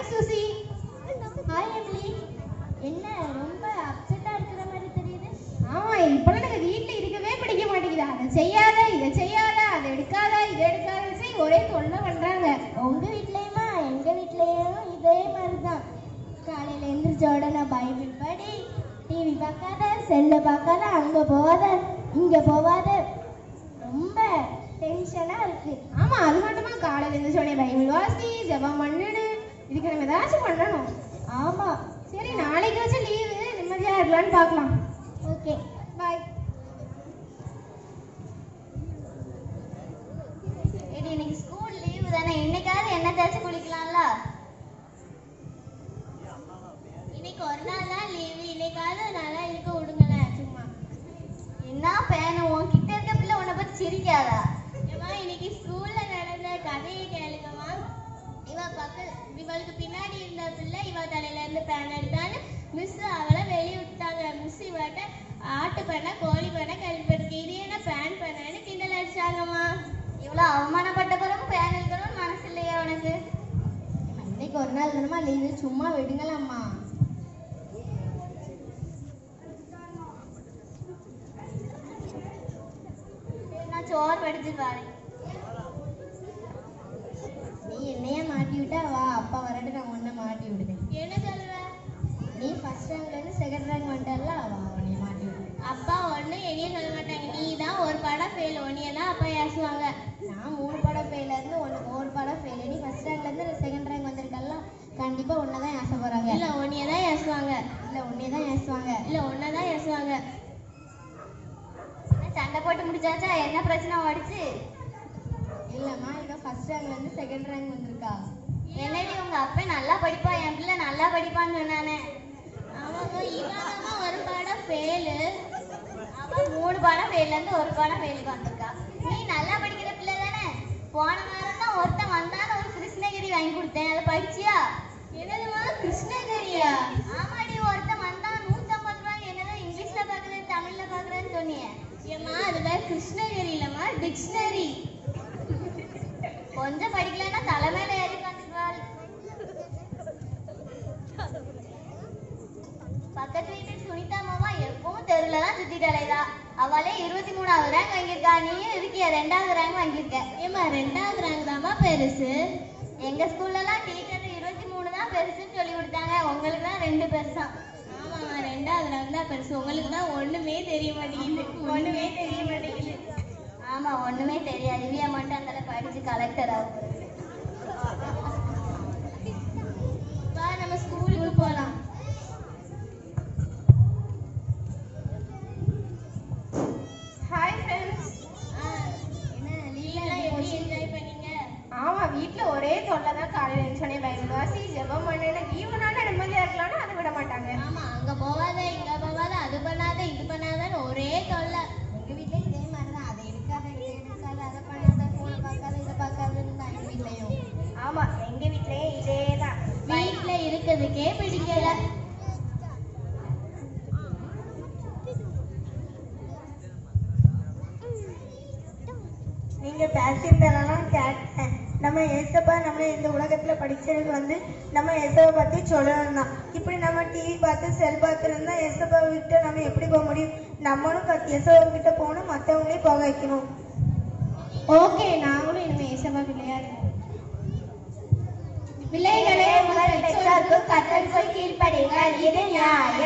hi Susi hi Emily என்ன ரொம்ப அப்செட்டா இருக்கிற மாதிரி தெரியுது ஆமா இப்பெல்லாம் எனக்கு வீட்ல இருக்கவே பிடிக்க மாட்டேங்குது அதை செய்யாத இதை செய்யாத அதை எடுக்காத இதை எடுக்காத செய் ஒரே தொல்லை பண்றாங்க உங்க வீட்லயுமா எங்க வீட்லயும் இதே மாதிரி தான் காலையில எந்திரிச்ச உடனே பைபிள் படி டிவி பார்க்காத செல்லு பார்க்காத அங்க போகாத இங்க போகாத ரொம்ப டென்ஷனா இருக்கு ஆமா அது மட்டுமா காலையில இருந்து சொன்னே பைபிள் வாசி ஜெபம் பண்ணிடு இதுக்கு நம்ம ஏதாச்சும் பண்ணணும் ஆமா சரி நாளைக்கு வச்சு லீவு நிம்மதியா இருக்கலாம்னு பார்க்கலாம் ஓகே பாய் ஏடி இன்னைக்கு ஸ்கூல் லீவு தானே இன்னைக்காவது என்ன தேய்ச்சி குளிக்கலாம்ல இன்னைக்கு ஒரு நாள் தான் லீவு இன்னைக்காவது நல்லா இருக்க விடுங்களேன் சும்மா என்ன பேனு உன் கிட்ட இருக்க பிள்ளை உன்னை பத்தி சிரிக்காதா ஏமா இன்னைக்கு ஸ்கூல்ல நடந்த கதையை கேளுங்கம்மா இவ பக்கத்து இவளுக்கு பின்னாடி இருந்த பிள்ளை இவ தலையில இருந்து பேன் எடுத்தான்னு மிஸ் அவளை வெளிய விட்டாங்க மிஸ் இவட்ட ஆட்டு பண்ண கோழி பண்ண கல்பெருக்கு இது என்ன பேன் பண்ணன்னு கிண்டல் அடிச்சாங்கம்மா இவ்வளவு அவமானப்பட்ட பிறகு பேன் எடுக்கணும்னு மனசு இல்லையா உனக்கு இன்னைக்கு ஒரு நாள் தானமா லீவு சும்மா விடுங்களாம்மா நான் சோறு வடிச்சிட்டு வரேன் நீ என்னைய மாட்டி விட்டா வா அப்பா வரட்டு நான் உன்னை மாட்டி விடுவேன் என்ன சொல்லுவ நீ ஃபர்ஸ்ட் ரேங்க்ல இருந்து செகண்ட் ரேங்க் வந்துட்டல வா உன்னைய மாட்டி விடுவேன் அப்பா ஒண்ணு என்னைய சொல்ல மாட்டாங்க நீ தான் ஒரு படம் ஃபெயில் உன்னைய தான் அப்பா ஏசுவாங்க நான் மூணு படம் ஃபெயில இருந்து உனக்கு ஒரு படம் ஃபெயில் நீ ஃபர்ஸ்ட் ரேங்க்ல இருந்து செகண்ட் ரேங்க் வந்திருக்கல கண்டிப்பா உன்னை தான் ஏச போறாங்க இல்ல உன்னைய தான் ஏசுவாங்க இல்ல உன்னைய தான் ஏசுவாங்க இல்ல உன்னை தான் ஏசுவாங்க சண்டை போட்டு முடிச்சாச்சா என்ன பிரச்சனை ஓடிச்சு இல்லம்மா இவ ஃபர்ஸ்ட் ரேங்க்ல இருந்து செகண்ட் ரேங்க் வந்திருக்கா என்னடி உங்க அப்பா நல்லா படிப்பா என் பிள்ளை நல்லா படிப்பான்னு சொன்னானே அவங்க இவனமா ஒரு பாடம் ஃபெயிலு அவ மூணு பாடம் ஃபெயில்ல இருந்து ஒரு பாடம் ஃபெயிலுக்கு வந்திருக்கா நீ நல்லா படிக்கிற பிள்ளை தானே போன வாரம் தான் ஒருத்தன் வந்தான்னு ஒரு கிருஷ்ணகிரி வாங்கி கொடுத்தேன் அதை படிச்சியா என்னதுமா கிருஷ்ணகிரியா ஆமாடி ஒருத்தன் வந்தான் நூத்தம்பது ரூபாய் என்னதான் இங்கிலீஷ்ல பாக்குறேன் தமிழ்ல பாக்குறேன்னு சொன்னியே ஏம்மா அதுல கிருஷ்ணகிரி இல்லம்மா டிக்ஷனரி கொஞ்சம் படிக்கலன்னா தலைமையில ஏறி உட்காந்துருவாள் பக்கத்து வீட்டு சுனிதா மாமா எப்பவும் தெருல தான் சுத்திட்டு அலைதா அவளே இருபத்தி மூணாவது ரேங்க் வாங்கியிருக்கா நீயும் இருக்கிய ரெண்டாவது ரேங்க் வாங்கியிருக்க ஏமா ரெண்டாவது ரேங்க் தாமா பெருசு எங்க ஸ்கூல்ல எல்லாம் டீச்சர் இருபத்தி மூணு தான் பெருசுன்னு சொல்லி கொடுத்தாங்க உங்களுக்கு தான் ரெண்டு பெருசாம் ஆமாம்மா ரெண்டாவது ரேங்க் தான் பெருசு உங்களுக்கு தான் ஒண்ணுமே தெரிய மாட்டேங்குது ஒண்ணுமே தெரிய மாட்டேங்குது ஆமா ஒண்ணுமே தெரியாது இவிய மட்டும் அந்த படிச்சு கலெக்டர் ஆகும் வா நம்ம ஸ்கூலுக்கு போலாம் ஹாய் ஃப்ரெண்ட்ஸ் என்ன லீவ்லாம் எப்படி என்ஜாய் பண்ணீங்க ஆமா வீட்ல ஒரே தொல்லை தான் காலையில எழுந்தோடனே பைபிள் வாசி ஜெபம் பண்ணு லீவுனால நிம்மதியா இருக்கலாம்னு அதை விட மாட்டாங்க ஆமா அங்க போவாத இங்க போவாத அது பண்ணாத இது பண்ணாதன்னு ஒரே தொல்லை எங்க வீட்லயும் இதே மாதிரி தான் அதை எடுக்காத இதை எடுக்காத அதை பண்ணாத போனை பார்க்காத இதை பார்க்காதன்னு தான் எங்க வீட்லயும் ஆமா எங்க வீட்லயும் இதே தான் வீட்ல இருக்கிறதுக்கே பிடிக்கல நீங்க பேசியிருந்தனாலும் கேட்டேன் நம்ம ஏசப்பா நம்மள இந்த உலகத்துல படிச்சதுக்கு வந்து நம்ம ஏசப்பா பத்தி சொல்லணும் தான் இப்படி நம்ம டிவி பார்த்து செல் பார்த்து இருந்தா ஏசப்பா விட்டு நம்ம எப்படி போக முடியும் நம்மளும் கத்- ஏசப்பா கிட்ட போகணும் மற்றவங்களையும் போக வைக்கணும் ஓகே நாங்களும் இனிமே ஏசப்பா பிள்ளையா இருக்கோம் பிள்ளைகளே உங்கள் பெற்றோருக்கு கற்றல் போய் கீழ்ப்படிங்கள் இது நியாயம்